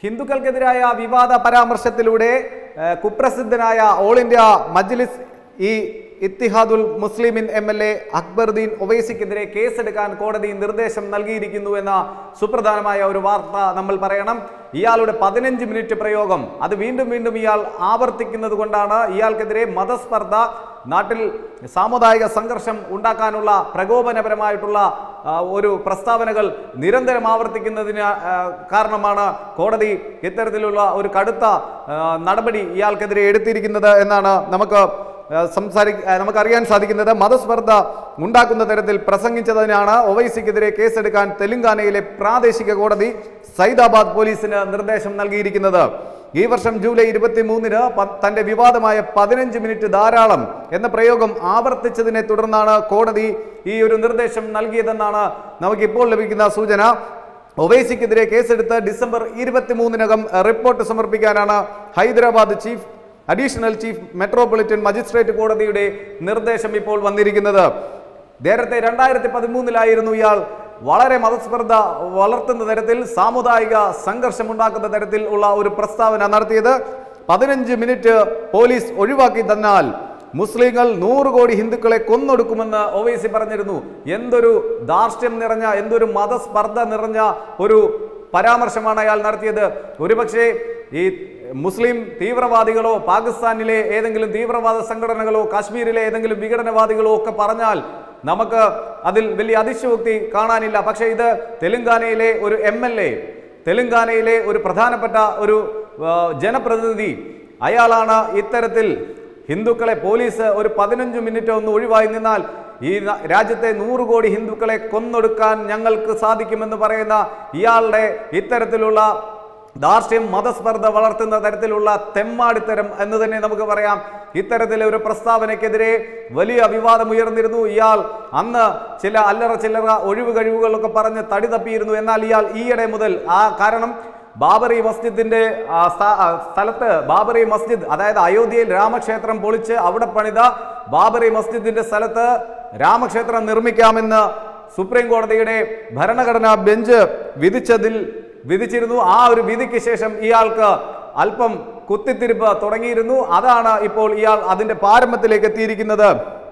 ഹിന്ദുക്കൾക്കെതിരായ വിവാദ പരാമർശത്തിലൂടെ ഏഹ്, കുപ്രസിദ്ധനായ all India Majlis ഈ Ittihadul Muslimeen M L A Akbaruddin ഒവൈസിക്കെതിരെ കേസെടുക്കാൻ കോടതി നിർദ്ദേശം നൽകിയിരിക്കുന്നു എന്ന സുപ്രധാനമായ ഒരു വാർത്ത നമ്മൾ പറയണം ഇയാളുടെ പതിനഞ്ച് മിനിറ്റ് പ്രയോഗം അത് വീണ്ടും വീണ്ടും ഇയാൾ ആവർത്തിക്കുന്നത് കൊണ്ടാണ് ഇയാൾക്കെതിരെ മതസ്പർദ്ധ നാട്ടിൽ സാമുദായിക സംഘർഷം ഉണ്ടാക്കാനുള്ള പ്രകോപനപരമായിട്ടുള്ള ആ, ഒരു പ്രസ്താവനകൾ നിരന്തരം ആവർത്തിക്കുന്നതിന് ആ, കാരണമാണ് കോടതി ഇത്തരത്തിലുള്ള ഒരു കടുത്ത ആ, നടപടി ഇയാൾക്കെതിരെ എടുത്തിരിക്കുന്നത് എന്നാണ് നമുക്ക് ആ, സംസാരി ആ, നമുക്കറിയാൻ സാധിക്കുന്നത് മതസ്പർദ്ധ ഉണ്ടാക്കുന്ന തരത്തിൽ പ്രസംഗിച്ചതിനാണ് ഒവൈസിക്കെതിരെ കേസെടുക്കാൻ തെലങ്കാനയിലെ പ്രാദേശിക കോടതി സൈദാബാദ് പോലീസിന് നിർദ്ദേശം നൽകിയിരിക്കുന്നത് ഈ വർഷം ജൂലൈ ഇരുപത്തി മൂന്നിന് തന്റെ വിവാദമായ പതിനഞ്ച് മിനിറ്റ് ധാരാളം എന്ന പ്രയോഗം ആവർത്തിച്ചതിനെ തുടർന്നാണ് കോടതി ഈ ഒരു നിർദ്ദേശം നൽകിയതെന്നാണ് നമുക്കിപ്പോൾ ലഭിക്കുന്ന സൂചന ഒവൈസിക്കെതിരെ കേസെടുത്ത് ഡിസംബർ ഇരുപത്തിമൂന്നിനകം റിപ്പോർട്ട് സമർപ്പിക്കാനാണ് Hyderabad chief additional chief metropolitan magistrate കോടതിയുടെ നിർദ്ദേശം ഇപ്പോൾ വന്നിരിക്കുന്നത് നേരത്തെ രണ്ടായിരത്തി പതിമൂന്നിലായിരുന്നു ഇയാൾ വളരെ മതസ്പർദ്ധ വളർത്തുന്ന തരത്തിൽ സാമുദായിക സംഘർഷമുണ്ടാക്കുന്ന തരത്തിൽ ഉള്ള ഒരു പ്രസ്താവന നടത്തിയത് പതിനഞ്ച് മിനിറ്റ് പോലീസ് ഒഴിവാക്കി തന്നാൽ മുസ്ലിങ്ങൾ നൂറ് കോടി ഹിന്ദുക്കളെ കൊന്നൊടുക്കുമെന്ന് ഒവൈസി പറഞ്ഞിരുന്നു എന്തൊരു ധാർഷ്ട്യം നിറഞ്ഞ എന്തൊരു മതസ്പർദ്ധ നിറഞ്ഞ ഒരു പരാമർശമാണ് അയാൾ നടത്തിയത് ഒരുപക്ഷെ ഈ മുസ്ലിം തീവ്രവാദികളോ പാകിസ്ഥാനിലെ ഏതെങ്കിലും തീവ്രവാദ സംഘടനകളോ കാശ്മീരിലെ ഏതെങ്കിലും വിഘടനവാദികളോ ഒക്കെ പറഞ്ഞാൽ നമുക്ക് അതിൽ വലിയ അതിശയോക്തി കാണാനില്ല പക്ഷേ ഇത് തെലുങ്കാനയിലെ ഒരു എം എൽ എ തെലുങ്കാനയിലെ ഒരു പ്രധാനപ്പെട്ട ഒരു ആ, ജനപ്രതിനിധി അയാളാണ് ഇത്തരത്തിൽ ഹിന്ദുക്കളെ പോലീസ് ഒരു പതിനഞ്ച് മിനിറ്റ് ഒന്ന് ഒഴിവായി നിന്നാൽ ഈ ന- രാജ്യത്തെ നൂറ് കോടി ഹിന്ദുക്കളെ കൊന്നൊടുക്കാൻ ഞങ്ങൾക്ക് സാധിക്കുമെന്ന് പറയുന്ന ഇയാളുടെ ഇത്തരത്തിലുള്ള ധാർഷ്ട്യം മതസ്പർദ്ധ വളർത്തുന്ന തരത്തിലുള്ള തെമ്മാടിത്തരം എന്ന് തന്നെ നമുക്ക് പറയാം ഇത്തരത്തിലെ ഒരു പ്രസ്താവനയ്ക്കെതിരെ വലിയ വിവാദം ഉയർന്നിരുന്നു ഇയാൾ അന്ന് ചില അല്ലറ ചില്ലറ ഒഴിവ് കഴിവുകളൊക്കെ പറഞ്ഞ് തടി തപ്പിയിരുന്നു എന്നാൽ ഇയാൾ ഈയിടെ മുതൽ ആ കാരണം ബാബറി മസ്ജിദിന്റെ ആ, സ്ഥ- ആ, സ്ഥലത്ത് ബാബറി മസ്ജിദ് അതായത് അയോധ്യയിൽ രാമക്ഷേത്രം പൊളിച്ച് അവിടെ പണിത ബാബറി മസ്ജിദിന്റെ സ്ഥലത്ത് രാമക്ഷേത്രം നിർമ്മിക്കാമെന്ന് സുപ്രീം കോടതിയുടെ ഭരണഘടനാ ബെഞ്ച് വിധിച്ചതിൽ വിധിച്ചിരുന്നു ആ ഒരു വിധിക്ക് ശേഷം ഇയാൾക്ക് അല്പം കുത്തിത്തിരിപ്പ് തുടങ്ങിയിരുന്നു അതാണ് ഇപ്പോൾ ഇയാൾ അതിന്റെ പാരമ്പത്തിലേക്ക് എത്തിയിരിക്കുന്നത്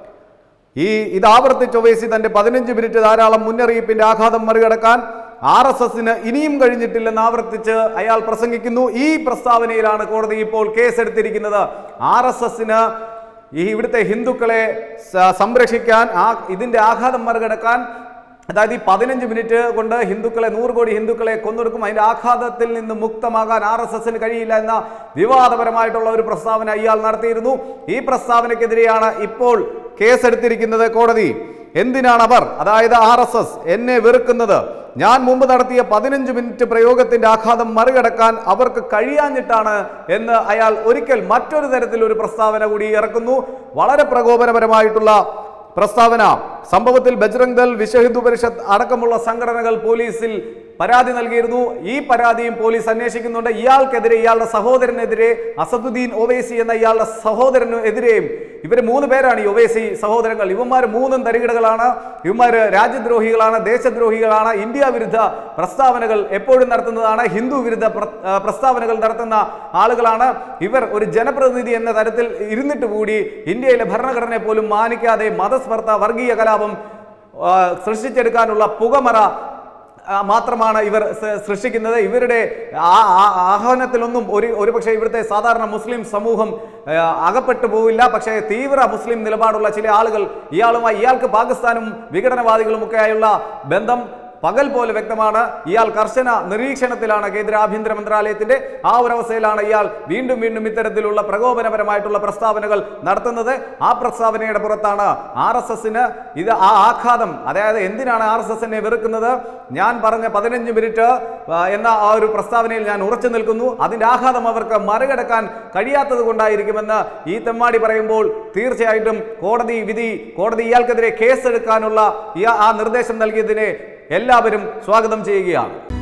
ഈ ഇത് ആവർത്തിച്ച് ഒവൈസി തന്റെ പതിനഞ്ച് മിനിറ്റ് ധാരാളം മുന്നറിയിപ്പിന്റെ ആഘാതം മറികടക്കാൻ ആർ എസ് എസിന് ഇനിയും കഴിഞ്ഞിട്ടില്ലെന്ന് ആവർത്തിച്ച് അയാൾ പ്രസംഗിക്കുന്നു ഈ പ്രസ്താവനയിലാണ് കോടതി ഇപ്പോൾ കേസെടുത്തിരിക്കുന്നത് ആർ എസ് എസിന് ഈ ഇവിടുത്തെ ഹിന്ദുക്കളെ സ- സംരക്ഷിക്കാൻ ആ ഇതിന്റെ ആഘാതം മറികടക്കാൻ അതായത് ഈ പതിനഞ്ച് മിനിറ്റ് കൊണ്ട് ഹിന്ദുക്കളെ നൂറ് കോടി ഹിന്ദുക്കളെ കൊന്നൊടുക്കും അതിന്റെ ആഘാതത്തിൽ നിന്ന് മുക്തമാകാൻ ആർ എസ് എസിന് കഴിയില്ല എന്ന വിവാദപരമായിട്ടുള്ള ഒരു പ്രസ്താവന ഇയാൾ നടത്തിയിരുന്നു ഈ പ്രസ്താവനയ്ക്കെതിരെയാണ് ഇപ്പോൾ കേസെടുത്തിരിക്കുന്നത് കോടതി എന്തിനാണ് അവർ അതായത് ആർ എസ് എസ് എന്നെ വെറുക്കുന്നത് ഞാൻ മുമ്പ് നടത്തിയ പതിനഞ്ച് മിനിറ്റ് പ്രയോഗത്തിന്റെ ആഘാതം മറികടക്കാൻ അവർക്ക് കഴിയാഞ്ഞിട്ടാണ് എന്ന് അയാൾ ഒരിക്കൽ മറ്റൊരു തരത്തിൽ ഒരു പ്രസ്താവന കൂടി ഇറക്കുന്നു വളരെ പ്രകോപനപരമായിട്ടുള്ള പ്രസ്താവന സംഭവത്തിൽ ബജ്രംഗ് ദൾ വിശ്വ ഹിന്ദു പരിഷത്ത് അടക്കമുള്ള സംഘടനകൾ പോലീസിൽ പരാതി നൽകിയിരുന്നു ഈ പരാതിയും പോലീസ് അന്വേഷിക്കുന്നുണ്ട് ഇയാൾക്കെതിരെ ഇയാളുടെ സഹോദരനെതിരെ അസദുദ്ദീൻ ഒവൈസി എന്ന ഇയാളുടെ സഹോദരനെതിരെയും ഇവർ മൂന്ന് പേരാണ് ഈ ഒവൈസി സഹോദരങ്ങൾ ഇവന്മാർ മൂന്നും തരികിടകളാണ് ഇവന്മാർ രാജ്യദ്രോഹികളാണ് ദേശദ്രോഹികളാണ് ഇന്ത്യ വിരുദ്ധ പ്രസ്താവനകൾ എപ്പോഴും നടത്തുന്നതാണ് ഹിന്ദു വിരുദ്ധ പ്ര- ആ, പ്രസ്താവനകൾ നടത്തുന്ന ആളുകളാണ് ഇവർ ഒരു ജനപ്രതിനിധി എന്ന തരത്തിൽ ഇരുന്നിട്ട് കൂടി ഇന്ത്യയിലെ ഭരണഘടനയെ പോലും മാനിക്കാതെ മതസ്പർദ്ധ വർഗീയ കലാപം ആ, സൃഷ്ടിച്ചെടുക്കാനുള്ള പുകമറ ആ, മാത്രമാണ് ഇവർ സ- സൃഷ്ടിക്കുന്നത് ഇവരുടെ ആ- ആ- ആഹ്വാനത്തിലൊന്നും ഒരു ഒരുപക്ഷെ ഇവിടുത്തെ സാധാരണ മുസ്ലിം സമൂഹം ആ, അകപ്പെട്ടു പോവില്ല പക്ഷേ തീവ്ര മുസ്ലിം നിലപാടുള്ള ചില ആളുകൾ ഇയാളുമായി ഇയാൾക്ക് പാകിസ്ഥാനും വിഘടനവാദികളും ഒക്കെയായുള്ള ബന്ധം പകൽ പോലെ വ്യക്തമാണ് ഇയാൾ കർശന നിരീക്ഷണത്തിലാണ് കേന്ദ്ര ആഭ്യന്തര മന്ത്രാലയത്തിന്റെ ആ ഒരു അവസ്ഥയിലാണ് ഇയാൾ വീണ്ടും വീണ്ടും ഇത്തരത്തിലുള്ള പ്രകോപനപരമായിട്ടുള്ള പ്രസ്താവനകൾ നടത്തുന്നത് ആ പ്രസ്താവനയുടെ പുറത്താണ് ആർ എസ് എസിന് ഇത് ആ ആഘാതം അതായത് എന്തിനാണ് ആർ എസ് എസിനെ വെറുക്കുന്നത് ഞാൻ പറഞ്ഞ പതിനഞ്ച് മിനിറ്റ് ആ, എന്ന ആ ഒരു പ്രസ്താവനയിൽ ഞാൻ ഉറച്ചു നിൽക്കുന്നു അതിന്റെ ആഘാതം അവർക്ക് മറികടക്കാൻ കഴിയാത്തത് കൊണ്ടായിരിക്കുമെന്ന് ഈ തെമ്മാടി പറയുമ്പോൾ തീർച്ചയായിട്ടും കോടതി വിധി കോടതി ഇയാൾക്കെതിരെ കേസെടുക്കാനുള്ള ഈ ആ നിർദ്ദേശം നൽകിയതിനെ എല്ലാവരും സ്വാഗതം ചെയ്യുകയാണ്